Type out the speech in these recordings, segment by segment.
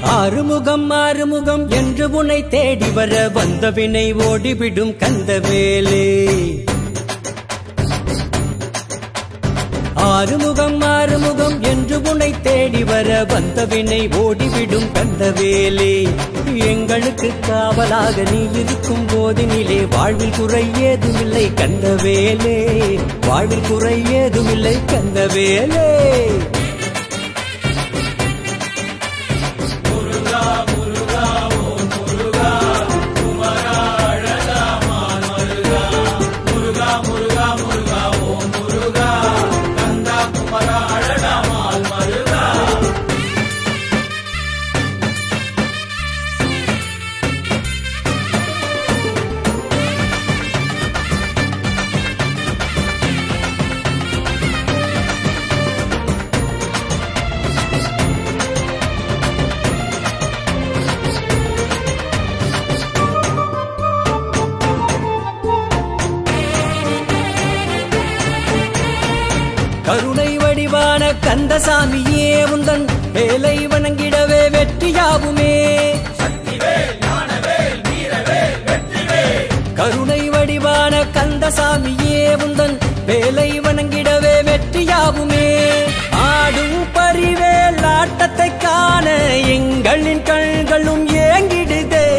ஆறுமுகம் ஆறுமுகம் என்று உன்னை தேடி வர வந்த வினை ஓடிவிடும் கந்தவேலே ஆறுமுகம் ஆறுமுகம் என்று உன்னை தேடி வர வந்த வினை ஓடிவிடும் கந்தவேலே எங்களுக்கு காவலாக நீ இருக்கும் போதினிலே வாழ்வில் குறை ஏதுமில்லை கந்தவேலே வாழ்வில் குறை ஏதுமில்லை கந்தவேலே கருணை வடிவான கந்தசாமியே உந்தன் வேலை வணங்கிடவே வெற்றியாகுமே கருணை வடிவான கந்தசாமியே உந்தன் வேலை வணங்கிடவே வெற்றியாகுமே ஆடும் பரிவேல் ஆட்டத்தை காண எங்களின் கண்களும் ஏங்கிடுதே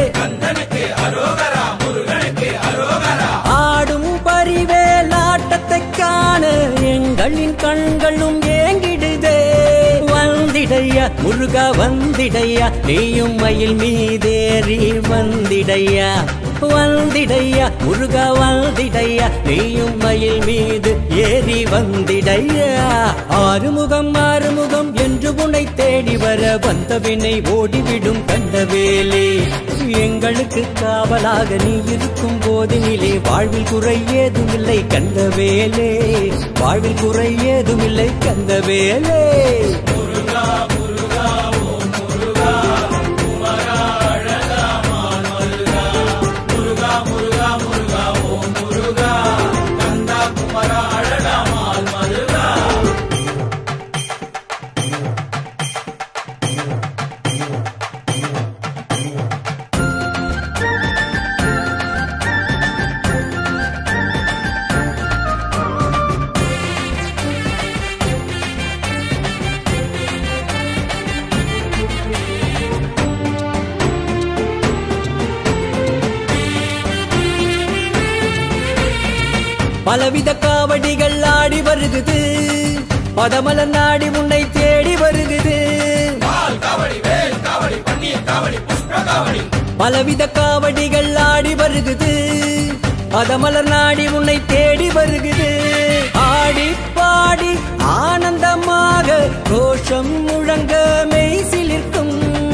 ஆடும் பரிவேல் ஆட்டத்தை காண எங்களின் கண்களும் ஏங்கிடுதே வந்திடையா முருகா வந்திடையா நீயும் மயில் மீதேறி வந்திடையா வந்திடையா முருகா வந்திடையா நீயும் மயில் மீது ஏறி வந்திடையா ஆறுமுகம் ஆறுமுகம் என்று உன்னை தேடி வர வந்த வினை ஓடிவிடும் கண்டவேலே எங்களுக்கு காவலாக நீ இருக்கும் போதினிலே வாழ்வில் குறை ஏதுமில்லை கந்தவேலே வாழ்வில் குறை ஏதுமில்லை கந்தவேலே பலவித காவடிகள் ஆடி வருகுது பதமல நாடி உன்னை தேடி வருகுது பலவித காவடிகள் ஆடி வருகுது பதமலர் நாடி உன்னை தேடி வருகுது ஆடி பாடி ஆனந்தமாக கோஷம் முழங்க மெய் சிலிர்க்கும்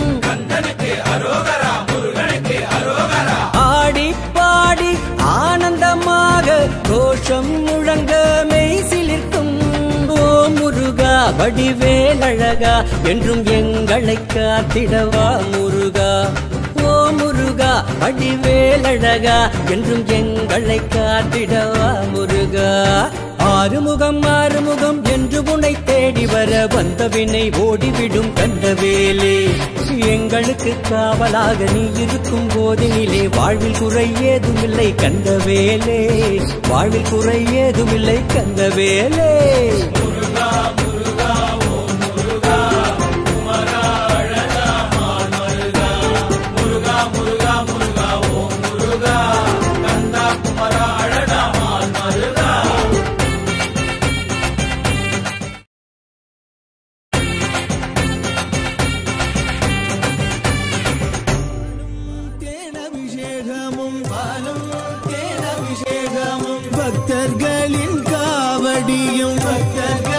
ஆடி பாடி ஆனந்தமாக கோஷம் முழங்க மெய் சிலிர்க்கும் ஓ முருகா வடிவேலழகா என்றும் எங்களை காத்திடவா முருகா ஓ முருகா வடிவேலழகா என்றும் எங்களை காத்திடவா முருகா ஆறுமுகம் ஆறுமுகம் என்று உன்னை தேடி வர வந்த வினை ஓடிவிடும் கண்டவேலே எங்களுக்கு காவலாக நீ இருக்கும் போதினிலே வாழ்வில் குறை ஏதுமில்லை கண்டவேலே வாழ்வில் குறை ஏதுமில்லை கண்டவேலே தேனபிஷேகமும் பாலும் தேனபிஷேகமும் பக்தர்களின் காவடியும் பக்தர்கள்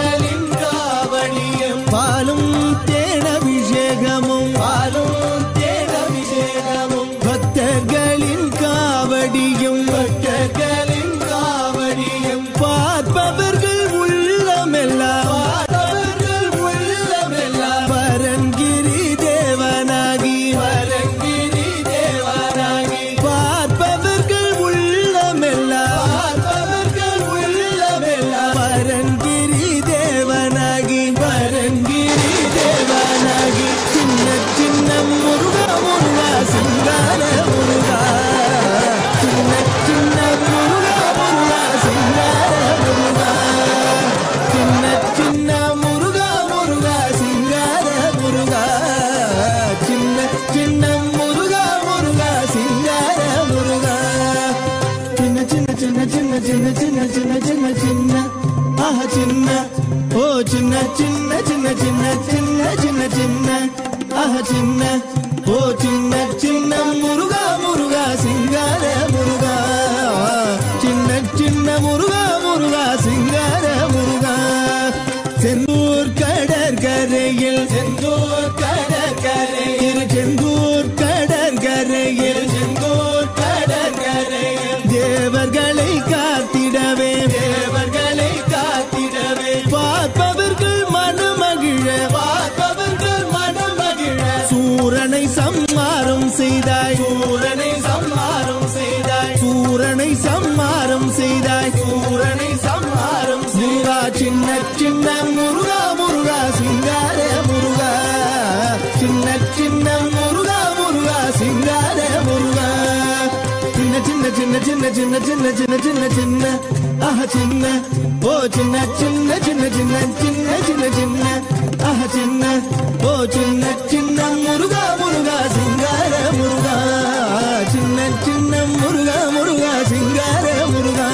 ஆஹா சின்ன ஓ சின்ன சின்ன சின்ன சின்ன சின்ன சின்ன சின்ன ஆஹா சின்ன ஓ சின்ன சின்ன முருகா முருகா சிங்கார முருகா சின்ன சின்ன முருகா முருகா சிங்கார முருகா செந்தூர் கடற்கரையில் செந்தூர் கடற்கரையில் செந்தூர் கடற்கரையில் செந்தூர் கடற்கரையில் தேவர்களை காத்திடவே தேவர்களை காத்திடவே பார்ப்பவர்கள் மனமகிழ பார்ப்பவர்கள் மனமகிழ சூரனை சம்மாரம் செய்தாய் சூரனை சம்மாரம் செய்தாய் சூரனை சம்மாரம் செய்தாய் சூரனை சம்மாரம் முருகா சின்ன சின்ன முருகா முருகா சிங்கார முருகா சின்ன சின்ன முருகா முருகா சிங்கார முருகா சின்ன சின்ன சின்ன சின்ன சின்ன சின்ன சின்ன சின்ன சின்ன ஆஹா சின்ன ஓ சின்ன சின்ன சின்ன சின்ன சின்ன சின்ன சின்ன ஆஹா சின்ன ஓ சின்ன சின்ன முருகா முருகா சிங்கார முருகா சின்ன சின்ன முருகா முருகா சிங்கார முருகா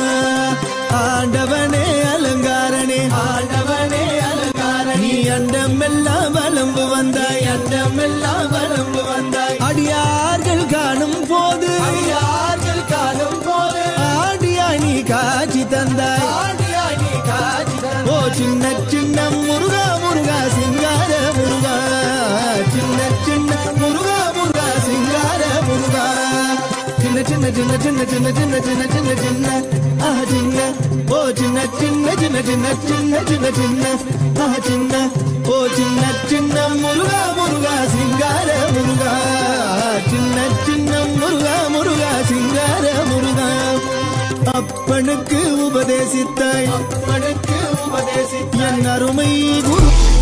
ஆண்டவனே அலங்காரனே ஆண்டவனே அலங்காரனே நீ அண்டமெல்லாம் வளம்பு வந்தாய் அண்டமெல்லாம் வளம்பு வந்தாய் அடியார்கள் காணும் போது அடியார்கள் காணும் போது ஆடியாய் நீ காட்சி தந்தாய் ஆடியாய் நீ காட்சி ஓ சின்ன சின்ன முருகா முருகா சிங்கார முருகா சின்ன சின்ன முருகா முருகா சிங்கார முருகா சின்ன சின்ன சின்ன சின்ன சின்ன சின்ன சின்ன சின்ன சின்ன ஆஹா சின்ன ஓ சின்ன சின்ன சின்ன சின்ன சின்ன சின்ன சின்ன ஆஹா சின்ன ஓ சின்ன சின்ன முருகா முருகா சிங்கார முருகா சின்ன சின்ன முருகா முருகா சிங்கார முருகா அப்பனுக்கு உபதேசித்தாய் அப்பனுக்கு உபதேசித்தாய் என் அருமை குரு